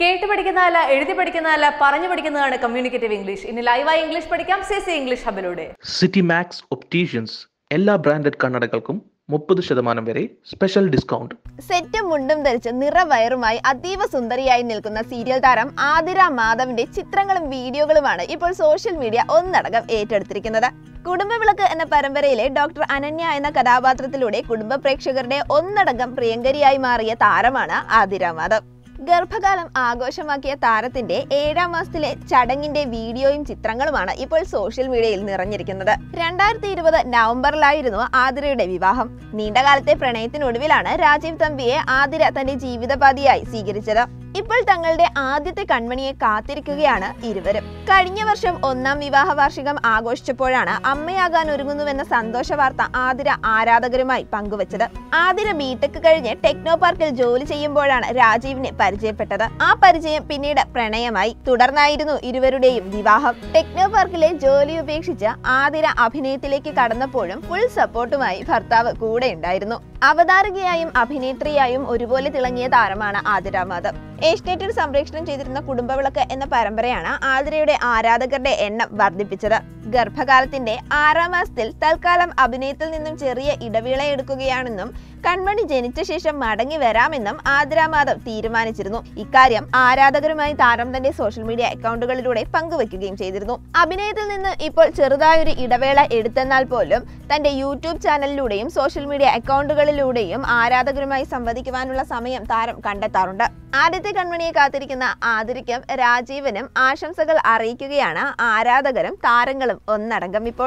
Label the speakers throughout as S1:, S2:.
S1: കേട്ട് പഠിക്കുന്നതല്ല എഴുതി പഠിക്കുന്നതല്ല പറഞ്ഞു പഠിക്കുന്നതാണ് കമ്മ്യൂണിക്കേറ്റീവ് ഇംഗ്ലീഷ് ഇനി ലൈവായി ഇംഗ്ലീഷ് പഠിക്കാം സി സി ഇംഗ്ലീഷ് ഹബിലൂടെ
S2: സിറ്റി മാക്സ് ഒപ്റ്റീഷ്യൻസ് എല്ലാ ബ്രാൻഡഡ് കണ്ണടകൾക്കും മുപ്പത് ശതമാനം വരെ സ്പെഷ്യൽ ഡിസ്കൗണ്ട്
S3: സെറ്റും മുണ്ടും ധരിച്ച് നിറവയറുമായി അതീവ സുന്ദരിയായി നിൽക്കുന്ന സീരിയൽ താരം ആതിര മാധവിന്റെ ചിത്രങ്ങളും വീഡിയോകളുമാണ് ഇപ്പോൾ സോഷ്യൽ മീഡിയ ഒന്നടങ്കം ഏറ്റെടുത്തിരിക്കുന്നത് കുടുംബവിളക്ക് എന്ന പരമ്പരയിലെ ഡോക്ടർ അനന്യ എന്ന കഥാപാത്രത്തിലൂടെ കുടുംബ പ്രേക്ഷകരുടെ ഒന്നടങ്കം പ്രിയങ്കരിയായി മാറിയ താരമാണ് ആതിര മാധവ് ഗർഭകാലം ആഘോഷമാക്കിയ താരത്തിന്റെ ഏഴാം മാസത്തിലെ ചടങ്ങിന്റെ വീഡിയോയും ചിത്രങ്ങളുമാണ് ഇപ്പോൾ സോഷ്യൽ മീഡിയയിൽ നിറഞ്ഞിരിക്കുന്നത് രണ്ടായിരത്തി ഇരുപത് നവംബറിലായിരുന്നു ആതിരയുടെ വിവാഹം നീണ്ടകാലത്തെ പ്രണയത്തിനൊടുവിലാണ് രാജീവ് തമ്പിയെ ആതിര തന്റെ ജീവിതപാതിയായി സ്വീകരിച്ചത് ഇപ്പോൾ തങ്ങളുടെ ആദ്യത്തെ കൺമണിയെ കാത്തിരിക്കുകയാണ് ഇരുവരും കഴിഞ്ഞ വർഷം ഒന്നാം വിവാഹ വാർഷികം ആഘോഷിച്ചപ്പോഴാണ് അമ്മയാകാൻ ഒരുങ്ങുന്നുവെന്ന സന്തോഷ വാർത്ത ആതിര ആരാധകരുമായി പങ്കുവച്ചത് ആതിര ബിടെക് കഴിഞ്ഞ് ടെക്നോ പാർക്കിൽ ജോലി ചെയ്യുമ്പോഴാണ് രാജീവിനെ പരിചയപ്പെട്ടത് ആ പരിചയം പിന്നീട് പ്രണയമായി തുടർന്നായിരുന്നു ഇരുവരുടെയും വിവാഹം ടെക്നോ പാർക്കിലെ ജോലി ഉപേക്ഷിച്ച് ആതിര അഭിനയത്തിലേക്ക് കടന്നപ്പോഴും ഫുൾ സപ്പോർട്ടുമായി ഭർത്താവ് കൂടെ ഉണ്ടായിരുന്നു അവതാരകയായും അഭിനേത്രിയായും ഒരുപോലെ തിളങ്ങിയ താരമാണ് ആതിര മാധവ് ഏഷ്യാനെറ്റിൽ സംപ്രേഷണം ചെയ്തിരുന്ന കുടുംബവിളക്ക് എന്ന പരമ്പരയാണ് ആതിരയുടെ ആരാധകരുടെ എണ്ണം വർദ്ധിപ്പിച്ചത് ഗർഭകാലത്തിന്റെ ആറാം മാസത്തിൽ തൽക്കാലം അഭിനയത്തിൽ നിന്നും ചെറിയ ഇടവേള എടുക്കുകയാണെന്നും കൺമണി ജനിച്ച ശേഷം മടങ്ങി വരാമെന്നും ആതിര മാധവ് തീരുമാനിച്ചിരുന്നു ഇക്കാര്യം ആരാധകരുമായി താരം തന്റെ സോഷ്യൽ മീഡിയ അക്കൗണ്ടുകളിലൂടെ പങ്കുവെക്കുകയും ചെയ്തിരുന്നു അഭിനയത്തിൽ നിന്ന് ഇപ്പോൾ ചെറുതായൊരു ഇടവേള എടുത്തെന്നാൽ പോലും തന്റെ യൂട്യൂബ് ചാനലിലൂടെയും സോഷ്യൽ മീഡിയ അക്കൗണ്ടുകളിലൂടെയും ആരാധകരുമായി സംവദിക്കുവാനുള്ള സമയം താരം കണ്ടെത്താറുണ്ട് ആദ്യത്തെ കൺമണിയെ കാത്തിരിക്കുന്ന ആതിരയ്ക്കും രാജീവനും ആശംസകൾ അറിയിക്കുകയാണ് ആരാധകരും താരങ്ങളും ഒന്നടങ്കം ഇപ്പോൾ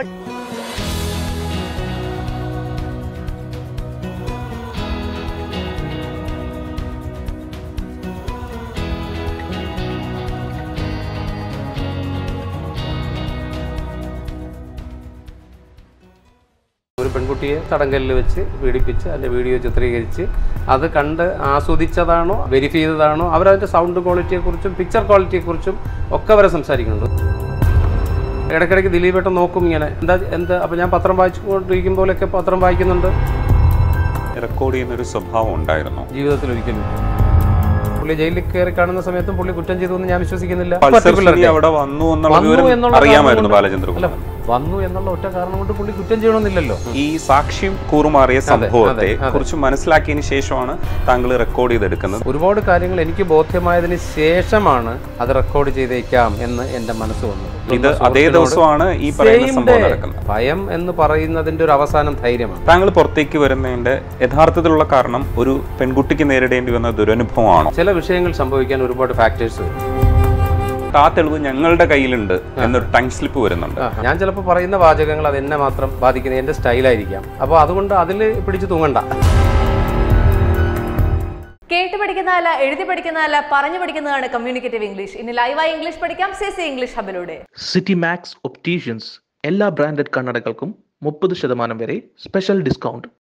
S4: ഒരു പെൺകുട്ടിയെ തടങ്കലിൽ വെച്ച് പീഡിപ്പിച്ച് അതിൻ്റെ വീഡിയോ ചിത്രീകരിച്ച് അത് കണ്ട് ആസ്വദിച്ചതാണോ വെരിഫൈ ചെയ്തതാണോ അവരതിൻ്റെ സൗണ്ട് ക്വാളിറ്റിയെക്കുറിച്ചും പിക്ചർ ക്വാളിറ്റിയെക്കുറിച്ചും ഒക്കെ അവരെ സംസാരിക്കുന്നുണ്ട് ഇടയ്ക്കിടയ്ക്ക് ദിലീപേട്ടൻ നോക്കും ഇങ്ങനെ എന്താ എന്താ അപ്പോൾ ഞാൻ പത്രം വായിച്ചുകൊണ്ടിരിക്കുമ്പോഴൊക്കെ പത്രം വായിക്കുന്നുണ്ട്
S5: റെക്കോർഡ് ചെയ്യുന്ന ഒരു സ്വഭാവം ഉണ്ടായിരുന്നു
S4: ജീവിതത്തിൽ ഒരിക്കലും പുള്ളി ജയിലിൽ കയറി കാണുന്ന സമയത്തും പുള്ളി കുറ്റം ചെയ്തു എന്ന് ഞാൻ വിശ്വസിക്കുന്നില്ല
S5: പൾസർ
S4: Particular
S5: സുനി
S4: day.
S5: അവിടെ വന്നു എന്നുള്ള
S4: വന്നു
S5: വിവരം
S4: എന്നുള്ള
S5: അറിയാമായിരുന്നു
S4: കാരണം കൊണ്ട്-
S5: ബാലചന്ദ്ര
S4: അല്ല വന്നു എന്നുള്ള ഒറ്റ കാരണം കൊണ്ട് പുള്ളി കുറ്റം ചെയ്യണമെന്നില്ലല്ലോ
S5: ഈ സാക്ഷ്യം കൂറുമാറിയ സംഭവത്തെ
S4: അതെ.
S5: കുറിച്ച് മനസ്സിലാക്കിയതിന് ശേഷമാണ് താങ്കൾ റെക്കോർഡ് ചെയ്തെടുക്കുന്നത്
S4: ഒരുപാട് കാര്യങ്ങൾ എനിക്ക് ബോധ്യമായതിന് ശേഷമാണ് അത് റെക്കോർഡ് ചെയ്തേക്കാം എന്ന് എൻ്റെ മനസ്സ് വന്നു
S5: ഇത് അതേ ദിവസമാണ് ഈ പറയുന്ന
S4: Same
S5: സംഭവം
S4: day.
S5: നടക്കുന്നത്
S4: ഭയം എന്ന് പറയുന്നതിന്റെ ഒരു അവസാനം ധൈര്യമാണ്
S5: താങ്കൾ പുറത്തേക്ക് വരുന്നതിന്റെ യഥാർത്ഥത്തിലുള്ള കാരണം ഒരു പെൺകുട്ടിക്ക് നേരിടേണ്ടി വന്ന ദുരനുഭവമാണോ
S4: ചില വിഷയങ്ങൾ സംഭവിക്കാൻ ഒരുപാട് ഫാക്ടേഴ്സ് വരും
S5: ആ തെളിവ് ഞങ്ങളുടെ കയ്യിലുണ്ട് എന്നൊരു ടൈം സ്ലിപ്പ് വരുന്നുണ്ട്
S4: ആ, ഞാൻ ചിലപ്പോൾ പറയുന്ന വാചകങ്ങൾ അത് എന്നെ മാത്രം ബാധിക്കുന്ന എൻ്റെ സ്റ്റൈലായിരിക്കാം അപ്പോൾ അതുകൊണ്ട് അതിൽ പിടിച്ചു തൂങ്ങണ്ട
S1: കേട്ട് പഠിക്കുന്നതല്ല എഴുതി പഠിക്കുന്നതല്ല പറഞ്ഞു പഠിക്കുന്നതാണ് കമ്മ്യൂണിക്കേറ്റീവ് ഇംഗ്ലീഷ് ഇനി ലൈവായി ഇംഗ്ലീഷ് പഠിക്കാം സി സി ഇംഗ്ലീഷ് ഹബിലൂടെ
S2: സിറ്റി മാക്സ് ഒപ്റ്റീഷ്യൻസ് എല്ലാ ബ്രാൻഡഡ് കണ്ണടകൾക്കും മുപ്പത് ശതമാനം വരെ സ്പെഷ്യൽ ഡിസ്കൗണ്ട്